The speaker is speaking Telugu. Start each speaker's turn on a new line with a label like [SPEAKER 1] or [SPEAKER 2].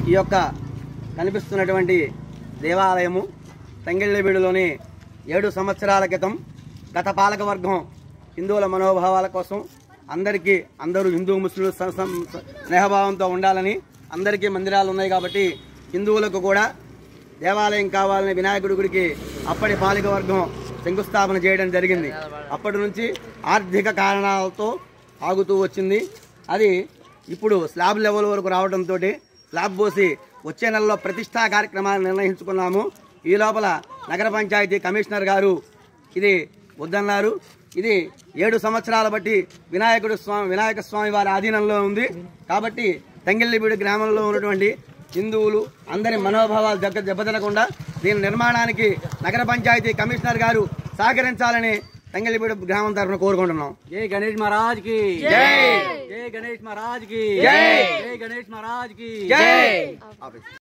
[SPEAKER 1] ఈ యొక్క కనిపిస్తున్నటువంటి దేవాలయము తంగిళ్ళబీడులోని ఏడు సంవత్సరాల క్రితం గత పాలక వర్గం హిందువుల మనోభావాల కోసం అందరికీ అందరూ హిందూ ముస్లింలు స- సం- స్నేహభావంతో ఉండాలని అందరికీ మందిరాలు ఉన్నాయి కాబట్టి హిందువులకు కూడా దేవాలయం కావాలని వినాయకుడి గుడికి అప్పటి పాలక వర్గం శంకుస్థాపన చేయడం జరిగింది అప్పటి నుంచి ఆర్థిక కారణాలతో ఆగుతూ వచ్చింది అది ఇప్పుడు స్లాబ్ లెవెల్ వరకు రావడంతో స్లాబ్ పోసి వచ్చే నెలలో ప్రతిష్టా కార్యక్రమాన్ని నిర్ణయించుకున్నాము ఈ లోపల నగర పంచాయతీ కమిషనర్ గారు ఇది వద్దన్నారు ఇది ఏడు సంవత్సరాల బట్టి వినాయకుడు స్వామి వినాయక స్వామి వారి ఆధీనంలో ఉంది కాబట్టి తంగిళ్ళిబీడు గ్రామంలో ఉన్నటువంటి హిందువులు అందరి మనోభావాలు దెబ్బ దెబ్బతినకుండా దీని నిర్మాణానికి నగర పంచాయతీ కమిషనర్ గారు సహకరించాలని తంగిళ్ళిబీడు గ్రామం తరఫున కోరుకుంటున్నాం
[SPEAKER 2] जय गणेश महाराज की
[SPEAKER 1] जय।
[SPEAKER 2] जय गणेश महाराज की
[SPEAKER 1] जय।
[SPEAKER 2] जय गणेश महाराज की
[SPEAKER 1] జై